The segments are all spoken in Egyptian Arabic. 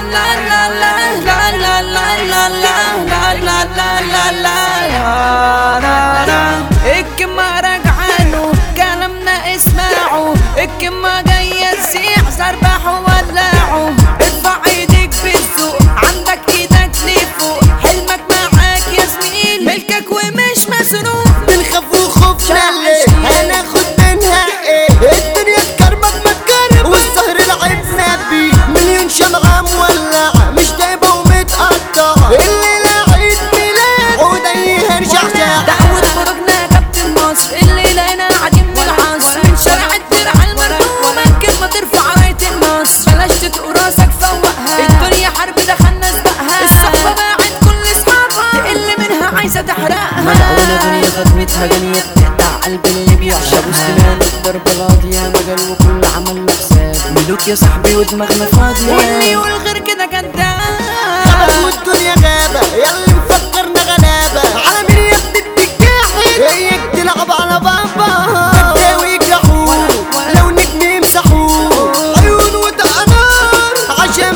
لا لا لا لا لا لا لا لا لا لا لا لا يا لا لا الكما رجعانه كلامنا اسمعوا الكما جاية تسيح سربحوا ولعوا ارفع ايديك في السوق عندك ايدك لفوق حلمك معاك يا زميل ملكك ومش مسروق بنخاف وخوفنا ليه هناخد منها ايه الدنيا تكرمك متكرمة والسهر لعبنا بيه مليون شمعة مولعة مش دايبة ومتقطعة الليلة عيد ميلاد عودي هرجع دعوة خرجنا يا كابتن مصر الليلة هنا قاعدين بالعصر من شارع الدرع المرحومة كلمة ترفع راية النصر بلاش تتقوا راسك فوقها الدنيا حرب دخلنا سبقها الصحبة باعت كل اصحابها تقل منها عايزة تحرقها ملعونة دنيا خدمتها جنية بتقطع قلب اللي بيعشق وسنان الضرب غاضية مجال وكل عمل له حساب ملوك يا صاحبي ودماغنا فاضية واللي يقول غير كده كداب خلاص والدنيا غابة ياللي مفكرنا غلابة على مين يا ابن الدجاحة هيك تلعب على بابا بداوي يجرحوه لو نجم يمسحوه عيون وتقنار عشان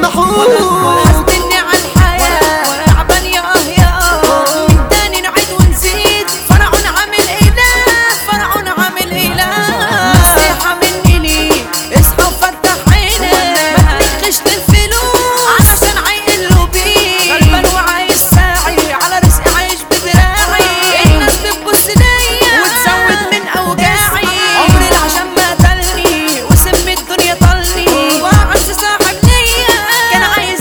بيلمحوه حاسبني على الحياة تعبان يا اه يا اه من تاني نعيد ونزيد فرعون عامل اله فرعون عامل اله نصيحة مني ليك اصحى وفتح عينك ما تنخش الفلوس عشان عيقلوا بيك غلبان وعايش ساعي على رزقي عايش بدراعي الناس بتبص ليا وتزود من اوجاعي عمري العشان ما قتلني وسم الدنيا طلني واعز صاحب ليا كان عايز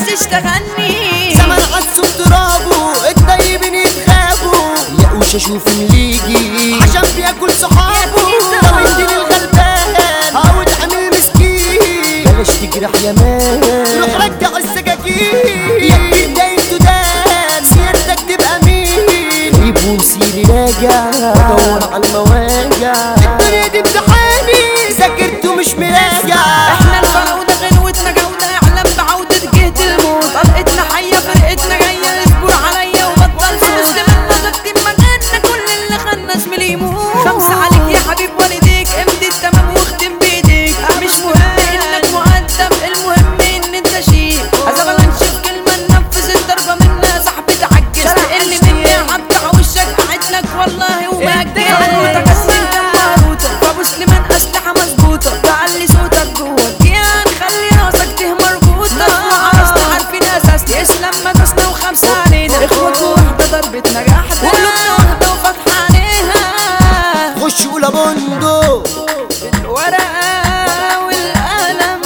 يشتغلني زمن عدسه ترابه الطيبين يتخابوا يقوش اشوف اللي يجي عشان بياكل صحابه لو يديني الغلبان عاود عامل مسكين بلاش تجرح يا مان روح رجع السكاكين يا ابني دايم تدان سيادتك تبقى مين غيب ومسيري راجع بدور على المواجع الدنيا دي امتحاني ذاكرت ومش مراجع احنا الفراودة غنوتنا جودة اعلام بعودة جهة الموت طلقتنا حية فرقتنا جاية الاسبوع عليا وبطل فلوس لمنا تكتب مكاننا كل اللي خلنا زميلي يموت خمسة عليك يا حبيب والديك امضي التمام واختم بايديك مش مهم انك مؤدب المهم ان انت شيك هذا بلا نشوف كلمة ننفذ الضربة منا صاحبي تعجز تقل مني هقطع وشك قاعد لك والله ومأجل مروتك اسمين كم مروتة فابو سليمان اسلحة مظبوطة تعلي صوتك جوه الكيان خلي راسك ته مربوطة عرسنا عارفين اساس اسلام مدرسنا وخمسة علينا اخوة واحدة ضربة نجاح قلوبنا واحدة وفتحة عليها خش ولا بندق الورقة والقلم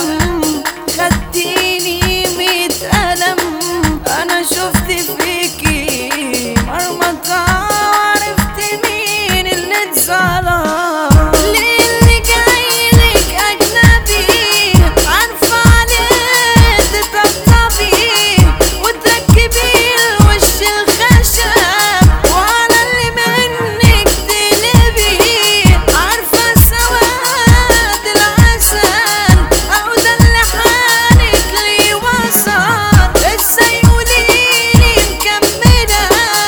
خدتيني ميت قلم أنا شفت فيكي مرمطة وعرفت مين اللي اتظلم ليه اللي جايلك أجنبي عارفة عليه تطبطبي وتركبي الوش الخشب وعلى اللي منك تقلبي عارفة سواد العسل أو ده اللي حالك لي وصل ازاي قوليلي مكملة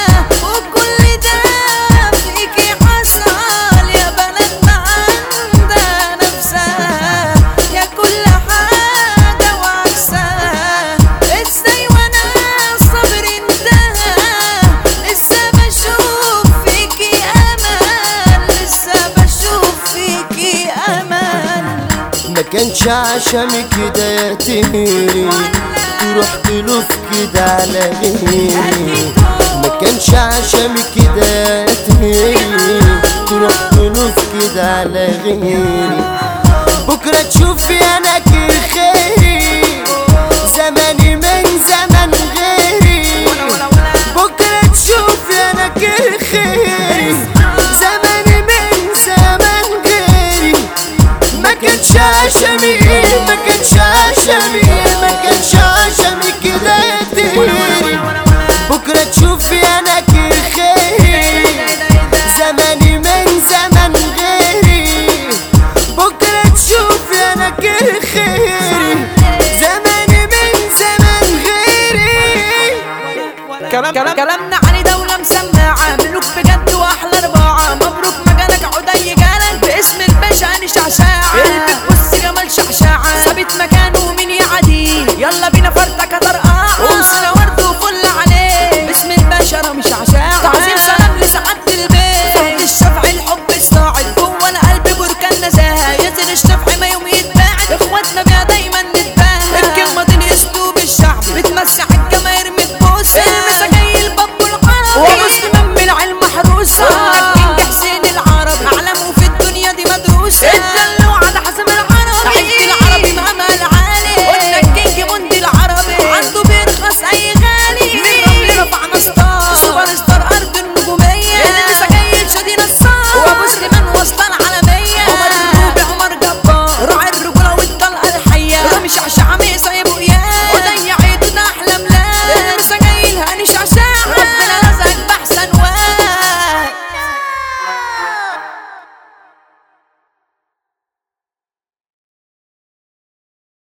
وكل ده فيكي حصل يا بلد ما عندها نفسها يا كل حاجة وعكسها ازاي وانا الصبر انتهى لسه بشوف فيكي امل لسه بشوف فيكي امل ما كانش عشان كده يا تهري تروح تلف كده على غيري ما كانش عشان كده يا تهري تروح تلف كده على غيري بكرة تشوفي انا كل خيري زماني من زمن غيري بكرة تشوفي انا كل خيري زماني من زمن غيري ما كانش عشمي ما كانش عشمي ما كانش عشمي كده يديري بكرة تشوفي انا كل خيري زماني من زمن غيري بكرة تشوفي انا كل خيري زماني من زمن غيري كلام كلام كلامنا عن دولة مسمعة ملوك بجد واحلى رباعة مبروك مجالك عدي جالك باسم الباشا هاني شعشاعة قلبك بص جمال شعشاعة ثابت مكانه مين يعدي يلا بينا فردك هترقع وسنة ورد وفل عليه باسم البشرة مش عشاء تعظيم سلام لسعادة البيت سعد الشفع الحب الصاعد جوه القلب بركان نزاهة ياسر الشفع ما يوم يتباع اخواتنا بيد